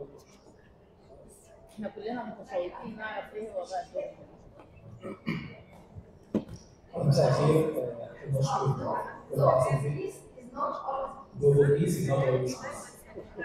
احنا كلنا متشوقين نعرف ايه هو بقى الدور مساء الخير آه، أحب أشكر كل واحد فيكم جوجل بيس is not always nice.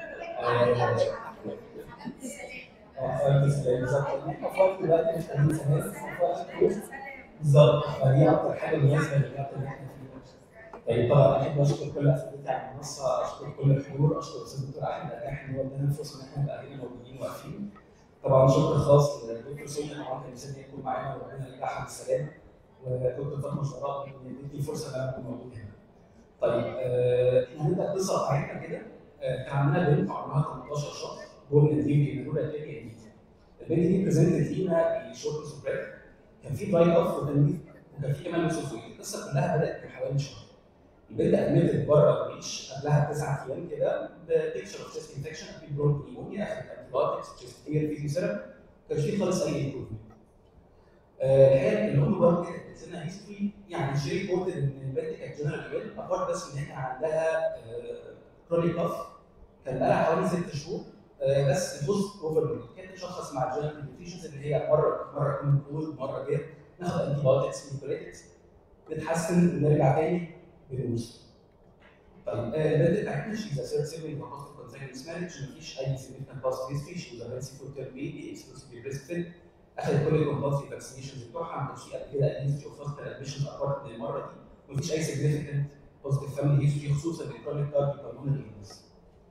اه بالظبط احنا في وقت دلوقتي محتاجين زمان في وقت كويس. بالظبط فدي اكتر حاجه مناسبه للوقت اللي احنا فيه طيب طبعا احب اشكر كل اساتذتي على المنصه اشكر كل الحضور اشكر الاستاذ الدكتور احمد اتاح ان هو ادانا الفرصه ان احنا نبقى هنا موجودين واقفين طبعا شكر خاص للدكتور سلطان طبعا كان مساعدني يكون معانا وربنا يرجعها بالسلامه ودكتور فاطمه شراء ان ادتني فرصه ان انا اكون موجود هنا. طيب آه، هنبدا القصه بتاعتنا كده آه، كان عندنا بنت عمرها 18 شهر بورن دي نورا تاني جديد. البنت دي بريزنتد لينا بشورت سوبريت كان في دراي اوف وكان وكان في كمان لوسوفويد القصه كلها بدات من حوالي شهر. البنت ادمتت بره الريش قبلها بتسع ايام كده ببيكشر اوف تشست انفكشن في برونكو نيمونيا اخذت انتي بايوتكس تشست كير فيزيوثيرابي ما كانش في خالص اي امبروفمنت. الحقيقه الام برضه كانت بتسالنا هيستوري يعني شي ريبورتد ان البنت كانت جنرال ويل ابارت بس ان هي كان عندها كرونيك كاف كان بقالها حوالي ست شهور آه، بس الجزء اوفر كانت تشخص مع الجنرال انفكشنز اللي هي مره مره كنا كول مره غير ناخد انتي بايوتكس ميكوليتكس نتحسن ونرجع تاني بنوز طيب آه، البنت بتاعتنا شيز اسيرت سيفنج وبوست كونسيرنس مانج مفيش اي سيجنفكت باست هيستوري شيز ا هيلثي فور تيرم بيبي اكسكلوسيفلي بريست فيد اخذت كل الكومبالسري فاكسينيشنز بتوعها ما كانش في قبل كده ادميز اوف هوسبيتال ادميشنز ابارت من المره دي مفيش اي سيجنفكت بوزيتيف فاميلي هيستوري خصوصا الكرونيك كارديو بالمونري illness.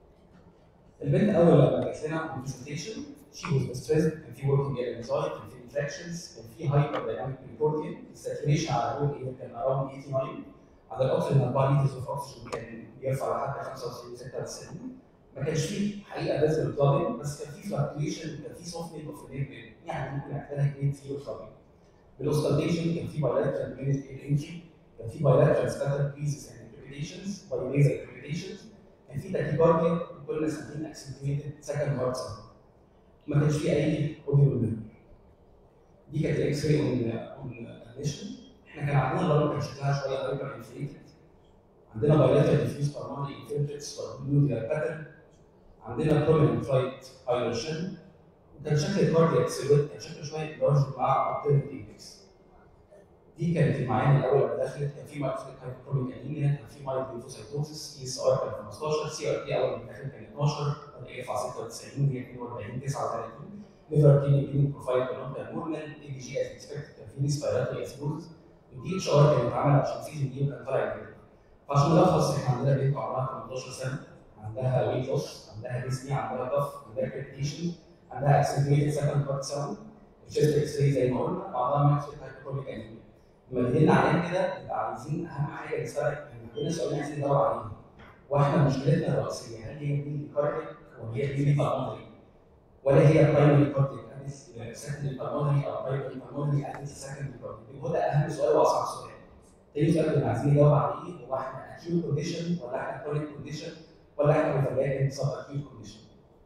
البنت اول لما جات لنا برزنتيشن شي واز ستريسد كان في وركينج انزايتي كان في انفكشنز كان في هايبر دايناميك ريبورتنج الساتوريشن على الروم ايه كان اراوند 89 على الاكسجين 4 لترز اوف اوكسجين كان بيرفع لحد 95 96 ما كانش فيه حقيقه بس بالبلجن بس كان في فلكتويشن كان في سوفتنج اوف النيك يعني ممكن نحتاج جريد زيرو بلجن بالاوسكالتيشن كان في بايلاترال مينيت انجري كان في بايلاترال سكاتر بيزز اند انتربريتيشنز باي ليزر انتربريتيشنز كان في تاكيكارديا كل سنتين اكسنتويتد سكند هارت ساوند ما كانش في اي اوديو دي كانت الاكس راي اون اون ادميشن احنا كان عندنا لون كان شكلها شويه هايبر انفليتد عندنا بايلاترال ديفيوز بالمونري انفلتريتس والبلوديال باترن عندنا بروميننت رايت هايلوشن وكان شكل الكاردياك سيلويت كان شكله شويه لارج مع ابتيرنت ايبكس دي كانت المعاني الاول لما دخلت كان في مايكروفيك هايبوكروميك انيميا كان في مايل ليفوسايتوزس اي اس ار كان 15 سي ار تي اول ما دخلت كان 12 كان يرفع 96 هي 42 39 ليفر كيني كلينيك بروفايل كان كان نورمال اي دي جي از اكسبكتد كان في ريسبيراتوري اسبوز والدي اتش ار كان اتعمل عشان سيزون دي وكان طالع كده فعشان نلخص احنا عندنا بنت عمرها 18 سنه عندها ويت لوس عندها ديسني عندها كف عندها كريتيشن عندها اكسنتويتد سكند بارت ساوند الشيست اكس راي زي ما قلنا بعضها ماكسيك هايبوكروميك انيميا لما جينا علينا كده نبقى عايزين اهم حاجه نسالك احنا عندنا سؤالين عايزين ندور عليهم واحنا مشكلتنا الرئيسيه هل هي دي كارديك ولا هي دي بالمونري ولا هي برايمري كارديك سكندري بالمونري او برايمري بالمونري اديس سكندري كارديك هو ده اهم سؤال واصعب سؤال تاني سؤال كنا عايزين ندور عليه هو احنا اكيوت كونديشن ولا احنا كرونيك كونديشن ولا احنا اوفرلاين سب اكيوت كونديشن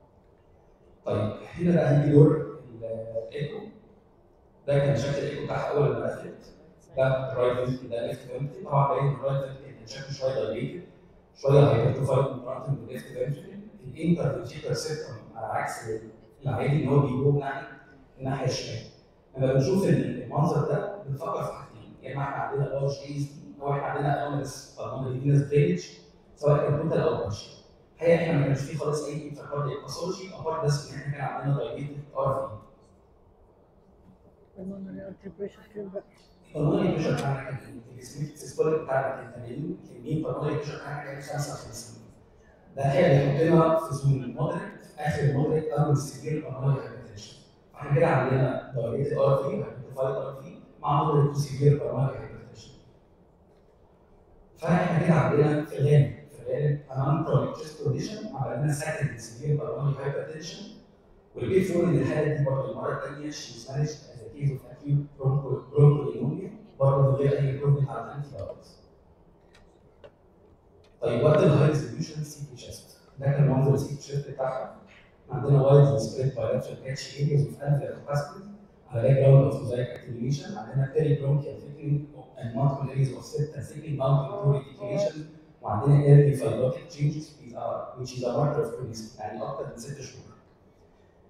طيب هنا بقى هيجي دور الايكو ده كان شكل الايكو بتاعها اول ما دخلت ده الرايت فينتري ده ليفت فينتري طبعا باين الرايت فينتري كان شكله شويه دايليتد شويه هايبرتروفايد مقارنه بالليفت فينتري الانترفيتيكال سيستم على عكس العادي ان هو بيجوب ناحيه الناحيه الشمال لما بنشوف المنظر ده بنفكر في حاجتين يا اما احنا عندنا لارج ايز دي او احنا عندنا انوماليس بالمونري فينس درينج سواء كان توتال او بارشل الحقيقه احنا ما كانش فيه خالص اي انتركارديال باثولوجي ابارت بس ان احنا كان عندنا دايليتد ار في البلمونري بريشر بتاعنا كان السميث سيستوليك بتاعنا كان 80 كميه البلمونري بريشر بتاعنا كان 55 ده الحقيقه بيحطنا في زون مودريت اخر مودريت او سيفير بالمونري هايبرتنشن احنا كده عندنا دايليتد ار في هايبرتروفايد ار في مع مودريت سيفير بالمونري هايبرتنشن فاحنا كده عندنا في الغالب في الغالب امام كرونيك تشيست كونديشن عملنا سكند سيفير بالمونري هايبرتنشن والبي فور ان الحاله دي برضه المره الثانيه شي مانجد از كيس اوف اكيوت برونكو انيمونيا برضه من غير اي امبروفمنت على الانتي بايوتكس. طيب وات الهاي ريزوليوشن سي تي شيست ده كان منظر السي تي شيست بتاعها عندنا وايد سبريد بايلاترال اتش ارياز اوف انفير كاباسيتي على باك جراوند اوف موزايك اكتيفيشن عندنا بيري برونكيال ثيكنينج اند مالتيبل ارياز اوف سيت ثيكنينج مالتيبل ريتيكيشن وعندنا ايرلي فايبروتيك تشينجز which is a marker of chronicity يعني اكتر من ست شهور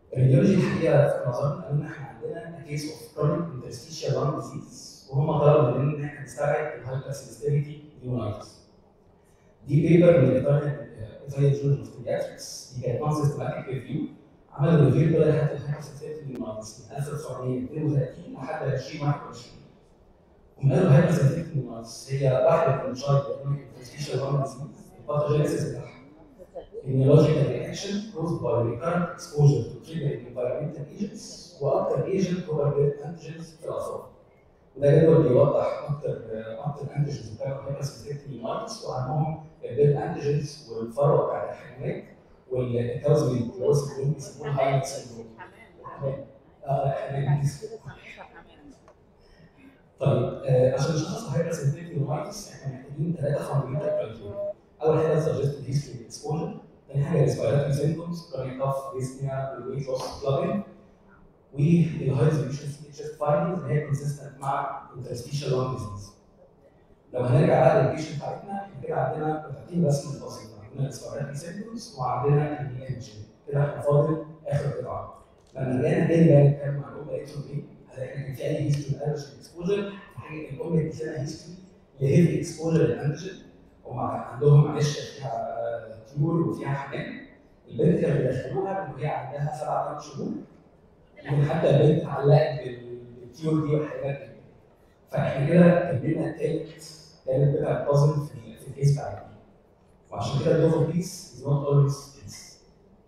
الراديولوجي الحقيقه في نظرنا قالوا ان احنا عندنا كيس اوف كرونيك انترستيشال لانج ديزيز وهم طلبوا مننا ان احنا نستبعد الهايبر سنسيتيفيتي نيونايتس دي بيبر من ايطاليا ايطاليا جورنال اوف بيدياتريكس دي كانت نون سيستماتيك ريفيو عملوا ريفيو بقى لحد الهايبر سنسيتيفيتي نيونايتس من 1932 لحد 2021 ومن قالوا الهايبر سنسيتيفيتي نيونايتس هي واحده من شايب كرونيك انترستيشال لانج ديزيز الباثوجينيسيس بتاعها immunological reaction caused by recurrent exposure to triggering environmental agents واكثر ايجنت هو البيت انتيجنز في الاطفال. وده جدول بيوضح اكثر اكثر انتيجنز بتاع الهايبرسنسيتيفيتي نيومايتس وعنهم البيت انتيجنز والفروه بتاعت الحيوانات والكاوزمي الكلوز اللي بيسموها هايلايت سيندروم. اه حمام. طيب آه عشان نشخص الهايبرسنسيتيفيتي نيومايتس احنا محتاجين ثلاثه فاندمنتال كرايتيريا. اول حاجه سجستد هيستوري اكسبوجر ثاني حاجه ريسبيراتوري سيمبتومز كرونيك كاف ديسنيا والويت لوس كلابين والهاي ريزوليوشن تشيست فايندنجز اللي هي كونسيستنت مع انترستيشال لونج ديزيز لو هنرجع بقى للبيشنت بتاعتنا احنا كده عندنا قطعتين بس من البسيطه عندنا ريسبيراتوري سيمبتومز وعندنا الانجن كده احنا فاضل اخر قطعه لما رجعنا تاني بقى نتكلم عن الام قالت ايه؟ هنلاقي كان في اي هيستوري الرجن اكسبوجر حاجه الام ادت لنا هيستوري لهيفي اكسبوجر للانتيجين هم عندهم معلش فيها طيور وفيها حمام البنت كانوا بيدخلوها من وهي عندها سبع ثمان شهور يمكن حتى البنت اتعلقت بالطيور دي وحاجات كده فاحنا كده كملنا تالت تالت بتاع البازل في في الكيس بتاعتنا وعشان كده الدوفر بيس از نوت اولويز بيس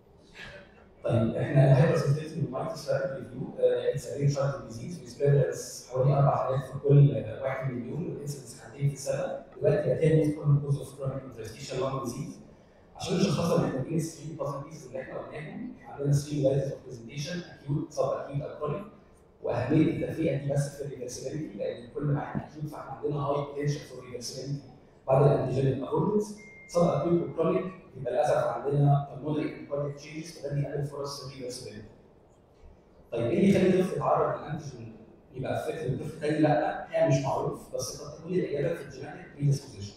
طيب احنا الهايبر سنسيتيفيتي نيومايتس رابيد ريفيو اتس ا رير شارت ديزيز وسبريدرز حوالي 4000 في كل 1 مليون والانسنس حالتين في السنه دلوقتي بقى تاني كل كوز اوف كرونيك انترستيشال لانج ديزيز عشان نشخصها محتاجين 3 بازل بيس اللي احنا قلناهم عندنا 3 فاريتيز اوف برزنتيشن اكيوت سب اكيوت الكرونيك واهميه التفريقه دي بس في الريفرسبيلتي لان كل ما احنا اكيوت فاحنا عندنا هاي بوتنشال فور ريفرسبيلتي بعد الانتيجين افوردنس سب اكيوت وكرونيك يبقى للاسف عندنا بالمونري انكورديك تشينجز فده بيقلل فرص الريفرسبيلتي طيب ايه اللي يخلي الطفل يتعرض للانتيجين يبقى افكت الطفل تاني لا هي مش معروف بس قد تكون الاجابه في الجينيتك بريدisposition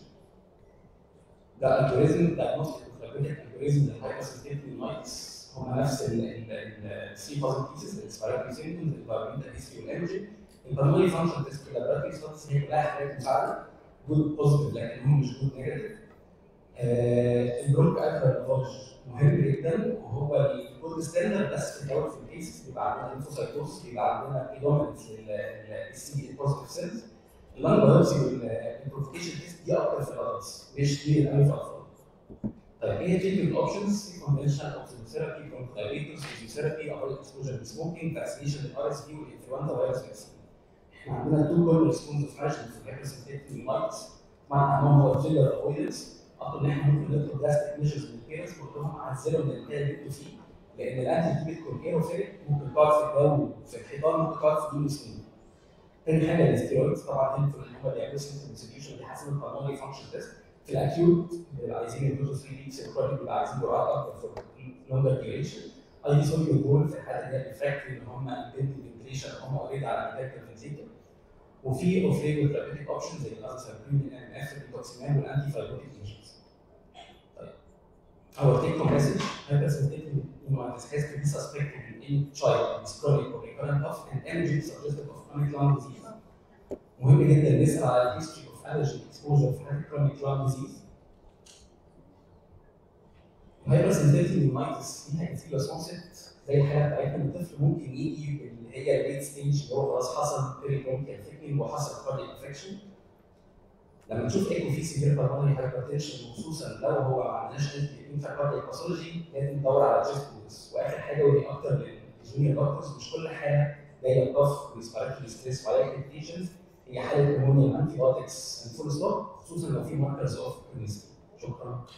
ده الجوريزم دايجنوستيك وثيرابيوتيك الجوريزم للهايبرسنسيتيفيتي نايتس هم نفس الثري بازل بيسز الاسبيراتوري سيمبتومز الانفيرمنتال هيستوري والايمجنج البلمونري فانكشن تيست واللابراتوري ستاتس هي كلها حاجات مساعده جود بوزيتيف لكن هم مش جود نيجاتيف البرونك الفا لافاج مهم جدا وهو الجولد ستاندرد بس في الاول في الكيسز بيبقى عندنا انفوسايتوس بيبقى عندنا بريدوميننس للسي البوزيتيف سيلز اللانج بايوبسي والبروفيكيشن تيست دي اكتر في الادلتس مش كتير قوي في الاطفال. طيب ايه هي تريتمنت اوبشنز؟ في كونفنشنال اوكسيدوثيرابي كونترابيتوس فيزيوثيرابي افويد اكسبوجر للسموكينج فاكسينيشن للار اس بي والانفلونزا فيروس فاكسين. احنا عندنا تو كول ريسبونس اوف ماجن في الهايبرسنسيتيفيتي مايتس مع اهمهم هو التريجر افويدنس اعتقد ان احنا ممكن نطلب دراستيك ميجرز من البيرنتس نقول لهم عزلوا من المكان اللي انتوا فيه لان الانتي دي بتكون ايروفيليك ممكن تقعد في الجو في الحيطان ممكن تقعد في دون سنين. تاني حاجه الاستيرويدز طبعا هيلفول ان هم بيعملوا سيمتوم ديستريبيوشن بيحسنوا البلمونري فانكشن تيست في الاكيوت بيبقى عايزين يدوزوا 3 ويكس الكرونيك بيبقى عايزين جرعات اكتر فور لونجر ديوريشن اي دي سوليو جول في الحالات اللي هي ريفراكتري ان هم امبيدنج فنتيليشن هم اوريدي على ميديكال فنتيليشن وفي اوف ليبل ثيرابيوتيك اوبشن زي الازاسابرين الان اف التوكسيمان والانتي فايبروتيك ايجنتس Our take home message hypersensitivity pneumonitis has to be suspected in any child with chronic or recurrent cough and energy suggestive of chronic lung disease. مهم جدا نسال على الهيستوري اوف allergy exposure في حالة chronic lung disease. hypersensitivity pneumonitis فيها انفيلوس onset زي الحالة بتاعتنا الطفل ممكن يجي اللي هي الليت ستيج اللي هو خلاص حصل بيريكونكيال ثيكنينج وحصل chronic infection لما نشوف ايكو في سيفير بالمونري هايبرتنشن وخصوصا لو هو ما عندناش انفاكارديك باثولوجي لازم ندور على تشيست بوز واخر حاجه ودي اكتر للجونيور دكتورز مش كل حاله جايه ضغط ريسبيراتوري ستريس وعليها كومبليكيشنز هي حاله نمونيا انتي بايوتكس فول ستوب خصوصا لو في ماركرز اوف كرونيسيتي شكرا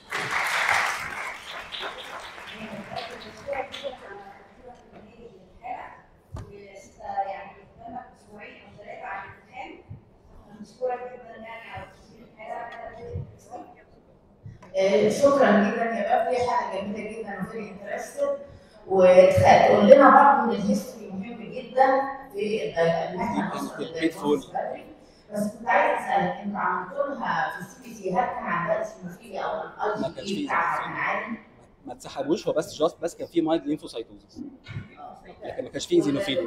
آه، شكرا جدا يا بابي حاجه جميله جدا وفيري انترستد وتقول لنا برضه ان الهيستوري مهم جدا في ان احنا نوصل للدايجنوز بدري بس كنت عايز اسالك انت عملت لها في السي بي سي هل كان عندها اسموفيليا او ما الاي كانش جي فيه بتاعها اسموفيليا. كان عالي؟ ما اتسحبوش هو بس جاست بس كان في مايلد لينفوسايتوزس لكن ما كانش فيه ايزينوفيليا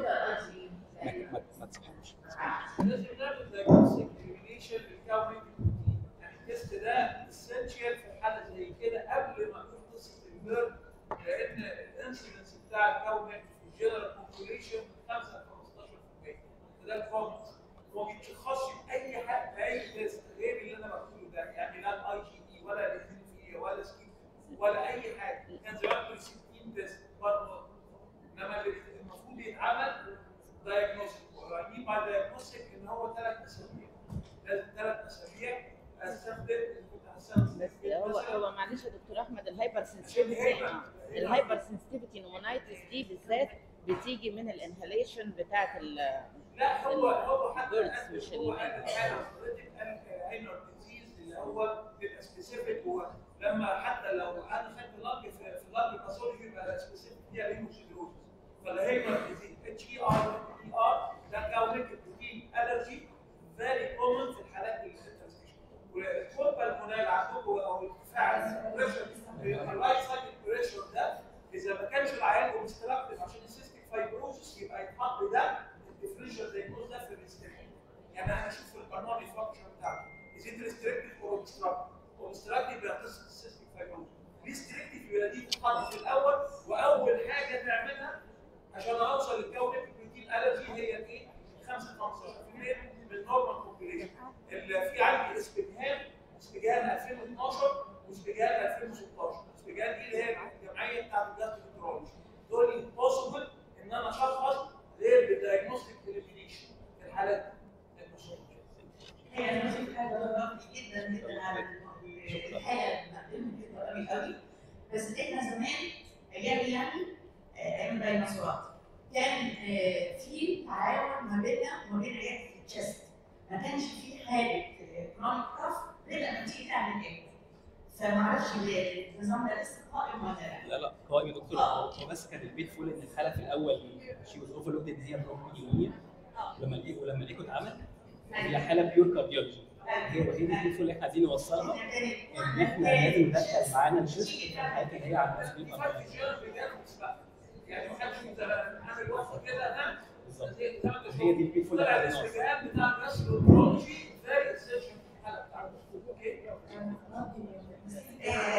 ما ما ما اتسحبوش لازم نعمل diagnostic elimination للكاونينج يعني التست ده اسينشال في حاله زي كده قبل ما نقول قصه البيرن لان الانسيدنس بتاع الكاونينج في الجنرال بوبوليشن 5 ل 15% فده الكومنت هو ما بيتشخصش باي حد باي تيست غير اللي انا بقوله ده يعني لا الاي جي دي ولا الاثنين ولا سكين ولا اي حاجه كان زمان كل 60 تيست برضه انما اللي المفروض يتعمل دايجنوستيك يعني باي دايجنوستيك ان هو ثلاث اسابيع لازم ثلاث اسابيع استخدم بس هو هو معلش يا دكتور احمد الهايبر سنسيتيفيتي الهايبر سنسيتيفيتي نومونايتس دي بالذات بتيجي من الانهاليشن بتاعت ال لا هو هو حتى Birds قال- مش هو ال- قال حاجه حضرتك قال هايلر ديزيز اللي هو بيبقى سبيسيفيك هو لما حتى لو انا خدت لاب في في اللاب باثولوجي يبقى سبيسيفيك فيها ريموسيدروز فالهايلر ديزيز اتش اي ار اي ار ده كاونيك بروتين الرجي فيري كومن في الحالات الانترستيشن والكوبا المونال عندكم او ارتفاع البريشر الرايت سايد بريشر ده اذا ما كانش العيان اوبستراكتيف عشان السيستيك فايبروزس يبقى يتحط ده الديفرنشال دايجنوز ده في الريستريكشن يعني انا اشوف البرنامج فانكشن بتاعته از ات ريستريكتيف اور اوبستراكتيف اوبستراكتيف يبقى قصه السيستيك فايبروزس ريستريكتيف يبقى دي تتحط في الاول واول حاجه تعملها عشان اوصل للكون البروتين الرجي هي ايه 5 15% من النورمال بوبيليشن اللي في عندي اسبجهان اسبجهان 2012 واسبجهان 2016 اسبجهان دي اللي هي الجمعيه بتاعت الجاستروكترولوجي دول بوسيبل ان انا اشخص غير بالدايجنوستيك اليمينيشن في الحالات المشهوره هي انا بشوف حاجه ضربتني جدا جدا على الحاله المقدمه قوي قوي بس احنا زمان ايام يعني آه، ايام الديناصورات كان آه، في تعاون ما بيننا وما بين عياده التشست ما كانش في حاله كرونيك كاف غير لما تيجي تعمل ايه فما اعرفش النظام ده لسه قائم ولا لا لا لا قائم يا دكتور هو بس كان البيت فول ان الحاله في الاول شي واز اوفرلود ان هي بروبيونيه ولما الايكو ولما الايكو اتعمل هي حاله بيور كارديولوجي هي الوحيده البيت فول اللي احنا عايزين نوصلها ان احنا لازم ندخل معانا الشيست في الحالات اللي هي على في المسؤولين فرق جيران بجد بقى يعني ما حدش عامل وصفه كده ها بالظبط زي- زي ما انت هي دي البيت فول اللي طلع احنا عايزين نوصلها الاستجابه بتاع الجاستروكترولوجي زي السيشن في الحاله بتاعته اوكي آه،